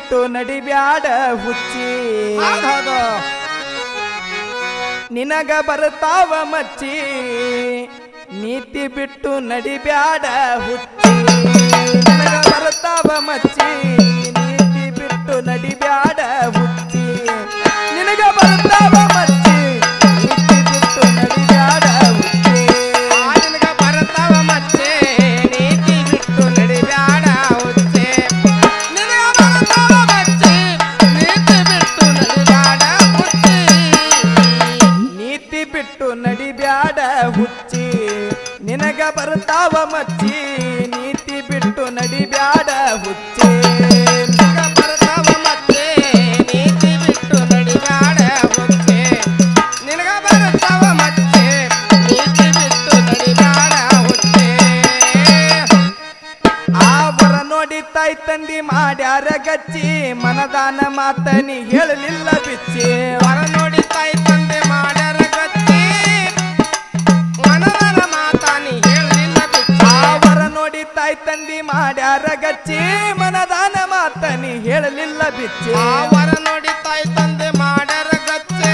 ಬಿಟ್ಟು ನಡಿಬ್ಯಾಡ ಹುಚ್ಚಿ ಹೌದು ನಿನಗ ಬರ್ತಾವ ಮಚ್ಚಿ ನೀತಿ ಬಿಟ್ಟು ನಡಿಬ್ಯಾಡ ಹುಚ್ಚಿ ನಿನಗ ಬರ್ತಾವ ಮಚ್ಚಿ ನೀತಿ ಬಿಟ್ಟು ನಡಿಬ್ಯಾಡ ಹುಚ್ಚಿ ನಿನಗ ಬರ್ತಾವ ಮಚ್ಚಿ ನೀತಿ ಬಿಟ್ಟು ನಡಿಬ್ಯಾಡ ಹುಚ್ಚಿ ನಿನಗ ಬರ್ತಾವ ಮತ್ತೆ ನೀತಿ ಬಿಟ್ಟು ನಡಿಬ್ಯಾಡ ಹುಚ್ಚೆ ನಿನಗ ಬರ್ತಾವ ಮತ್ತೆ ನೀತಿ ಬಿಟ್ಟು ನಡಿಬ್ಯಾಡ ಹುಚ್ಚೆ ನೀತಿ ಬಿಟ್ಟು ನಡಿಬ್ಯಾಡ ಹುಚ್ಚಿ ನಿನಗ ಬರ್ತಾವ ಮಚ್ಚಿ ನೀತಿ ಬಿಟ್ಟು ನಡಿಬ್ಯಾಡ ಹುಚ್ಚಿ ನಿನಗ ಬರ್ತಾವ ಮತ್ತೆ ನೀತಿ ಬಿಟ್ಟು ನಡಿಬ್ಯಾಡ ಹುಚ್ಚೆ ನಿನಗ ಬರ್ತಾವ ಮತ್ತೆ ನೀತಿ ಬಿಟ್ಟು ನಡಿಬ್ಯಾಡ ಹುಚ್ಚೆ ಆ ವರ ನೋಡಿ ತಾಯಿ ತಂದಿ ಮಾಡ್ಯಾರ ಗಚ್ಚಿ ಮನದಾನ ಮಾತನಿ ಹೇಳಲಿಲ್ಲ ಬಿಚ್ಚಿ ವರ ನೋಡಿ ತಾಯಿ ತಂದೆ ಮಾಡ್ಯಾರ ಗಚ್ಚಿ ಮನದನ ಮಾತಾನಿ ಹೇಳಲಿಲ್ಲ ಬಿಚ್ಚಿ ಆ ವರ ನೋಡಿ ತಾಯಿ ತಂದಿ ಮಾಡ್ಯಾರ ಗಚ್ಚಿ ಮನದಾನ ಮಾತನಿ ಹೇಳಲಿಲ್ಲ ಬಿಚ್ಚಿ ಆ ವರ ನೋಡಿ ತಾಯಿ ತಂದೆ ಮಾಡ್ಯಾರ ಗಚ್ಚೆ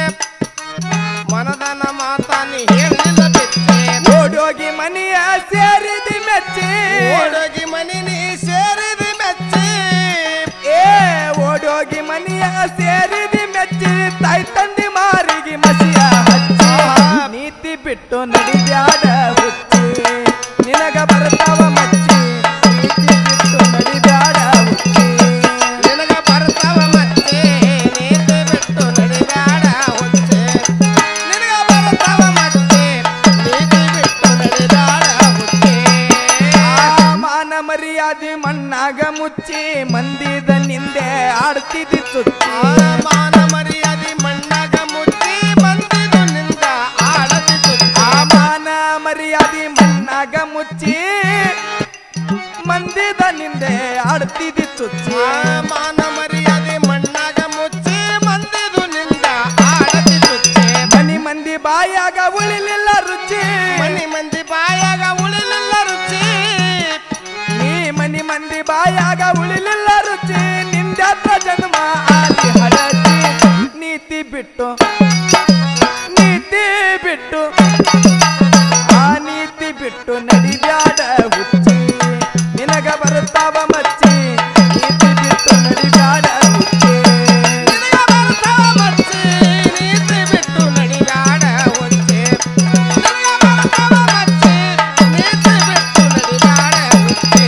ಮನದನ ಮಾತಾನಿ ಹೇಳಲಿಲ್ಲ ಬಿಚ್ಚೆ ಓಡೋಗಿ ಮನೆಯ ಸೇರಿದಿ ಮೆಚ್ಚಿ ಓಡೋಗಿ ಮನಿ ನೀ ಸೇರಿದಿ ಮೆಚ್ಚಿ ಏ ಓಡೋಗಿ ಮನೆಯ ಸೇರಿದಿ ಮೆಚ್ಚಿ ತಾಯಿ ತಂದಿ ಮಾರಿಗೆ ಮಸಿಯ ಹಚ್ಚಿ ನೀತಿ ಬಿಟ್ಟು ನಡಿಬ್ಯಾಡ ಹುಚ್ಚಿ ನಿನಗ ಬರ್ತಾವ ಮಚ್ಚಿ ನೀತಿ ಬಿಟ್ಟು ನಡಿಬ್ಯಾಡ ಹುಚ್ಚಿ ನಿನಗ ಬರ್ತಾವ ಮತ್ತೆ ನೀತಿ ಬಿಟ್ಟು ನಡಿಬ್ಯಾಡ ಹುಚ್ಚೆ ನಿನಗ ಬರ್ತಾವ ಮತ್ತೆ ನೀತಿ ಬಿಟ್ಟು ನಡಿಬ್ಯಾಡ ಹುಚ್ಚೆ ಆ ಮಾನ ಮರ್ಯಾದೆ ಮಣ್ಣಾಗ ಮುಚ್ಚಿ ಮಂದಿದ ನಿಂದೆ ಆಡ್ತಿದ್ದಿ ಚುಚ್ಚಿ ಆ ಮಾನ ಮರ್ಯಾದಿ ಮಣ್ಣಾಗ ಮುಚ್ಚಿ ಬಂದಿದು ನಿಂದ ಆಡದಿದ್ದು ಆ ಮಾನ ಮರ್ಯಾದೆ ಮಣ್ಣಾಗ ಮುಚ್ಚಿ ಮಂದಿದ ನಿಂದೆ ಆಡ್ತಿದ್ದಿ ಚುಚ್ಚಿ ಆ ಮಾನ ಮರ್ಯಾದೆ ಮಣ್ಣಾಗ ಮುಚ್ಚಿ ಮಂದಿದು ನಿಂದ ಆಡದಿದ್ದು ಮನಿ ಮಂದಿ ಬಾಯಾಗ ಉಳಿಲಿಲ್ಲ ರುಚಿ ಮನಿ ಮಂದಿ ಬಾಯಾಗ ಉಳಿಲಿಲ್ಲ ರುಚಿ ನೀ ಮನಿ ಮಂದಿ ಬಾಯಾಗ ಉಳಿಲಿಲ್ಲ ರುಚಿ ನಿಂದ್ಯಾತ್ರ ಜನ್ಮ ಆದಿ ಹಡಚಿ ನೀತಿ ಬಿಟ್ಟು ನೀತಿ ಬಿಟ್ಟು ಆ ನೀತಿ ಬಿಟ್ಟು ನಡಿಬ್ಯಾಡ ಹುಚ್ಚಿ ನಿನಗ ಬರುತ್ತಾವ ಮಚ್ಚಿ ನೀತಿ ಬಿಟ್ಟು ನಡಿಬ್ಯಾಡ ಹುಚ್ಚಿ ನಿನಗ ಬರ್ತಾವ ಮಚ್ಚಿ ನೀತಿ ಬಿಟ್ಟು ನಡಿಬ್ಯಾಡ ಹುಚ್ಚಿ ನಿನಗ ಬರ್ತಾವ ಮಚ್ಚಿ ನೀತಿ ಬಿಟ್ಟು ನಡಿಬ್ಯಾಡ ಹುಚ್ಚಿ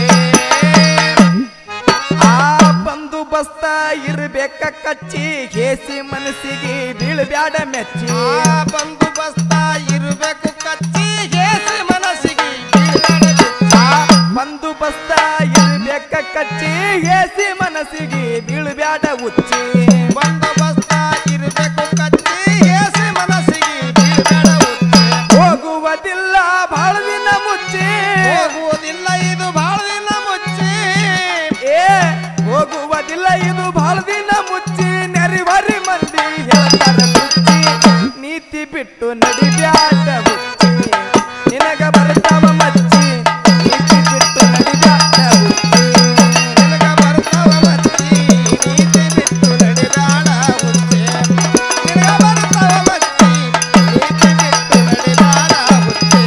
ಆ ಬಂದು ಬಸ್ತ ಇರ್ಬೇಕ ಕಚ್ಚಿ ಕೇಸಿ ಮನಸ್ಸಿಗೆ ಬೀಳ್ಬ್ಯಾಡ ಮೆಚ್ಚಿ ಆ ಬಂದು ಬಸ್ತ ಇರಬೇಕು ಕಚ್ಚಿ ಹೇಸಿ ಮನಸ್ಸಿಗೆ ಬೀಳ್ಬೇಡ ಬಿಚ್ಚಿ. ಆ ಬಂದು ಬಸ್ತ ಇರ್ಬೇಕ ಕಚ್ಚಿ ಕೇಸಿ ಮನಸ್ಸಿಗೆ ಬೀಳ್ಬ್ಯಾಡ ಉಚ್ಚಿ ಬಂದು ಬಸ್ತ ಇರಬೇಕು ಕಚ್ಚಿ ಹೇಸಿ ಮನಸ್ಸಿಗೆ ಬೀಳ್ಬೇಡ ಹುಚ್ಚಿ. ಹೋಗುವುದಿಲ್ಲ ಬಾಳ ದಿನ ಮುಚ್ಚಿ ಹೋಗುವುದಿಲ್ಲ ಇದು ಬಾಳ ದಿನ ಮುಚ್ಚಿ ಏ ಹೋಗುವುದಿಲ್ಲ ಇದು ಬಾಳ ದಿನ ಮುಚ್ಚಿ ನೆರಿವರಿ ಮಂದಿ ಹೇಳ್ತಾರ ಮುಚ್ಚಿ ನೀತಿ ಬಿಟ್ಟು ನಡಿಬ್ಯಾಡ ಹುಚ್ಚಿ ನಿನಗ ಬರ್ತಾವ ಮಚ್ಚಿ ನೀತಿ ಬಿಟ್ಟು ನಡಿಬ್ಯಾಡ ಹುಚ್ಚಿ ನಿನಗ ಬರ್ತಾವ ಮಚ್ಚಿ ನೀತಿ ಬಿಟ್ಟು ನಡಿಬ್ಯಾಡ ಹುಚ್ಚಿ ನಿನಗ ಬರ್ತಾವ ಮಚ್ಚಿ ನೀತಿ ಬಿಟ್ಟು ನಡಿಬ್ಯಾಡ ಹುಚ್ಚಿ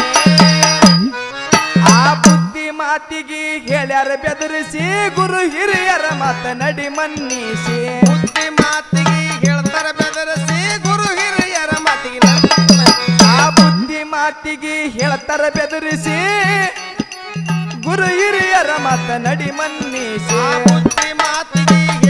ಆ ಬುದ್ಧಿ ಮಾತಿಗೆ ಹೇಳ್ಯಾರ ಬೆದರಿಸಿ ಗುರು ಹಿರಿಯರ ಮಾತ ನಡಿ ಮನ್ನಿಸಿ ಬುದ್ಧಿ ಮಾತಿಗೆ ಹೇಳ್ತಾರ ಬೆದರಿಸಿ ಗುರು ಹಿರಿಯರ ಮಾತಿಗೆ ನಂಬಿಕೆ ಆ ಬುದ್ಧಿ ಮಾತಿಗೆ ಹೇಳ್ತಾರ ಬೆದರಿಸಿ ಗುರು ಹಿರಿಯರ ಮಾತ ನಡಿ ಮನ್ನಿಸಿ ಆ ಬುದ್ಧಿ ಮಾತಿಗೆ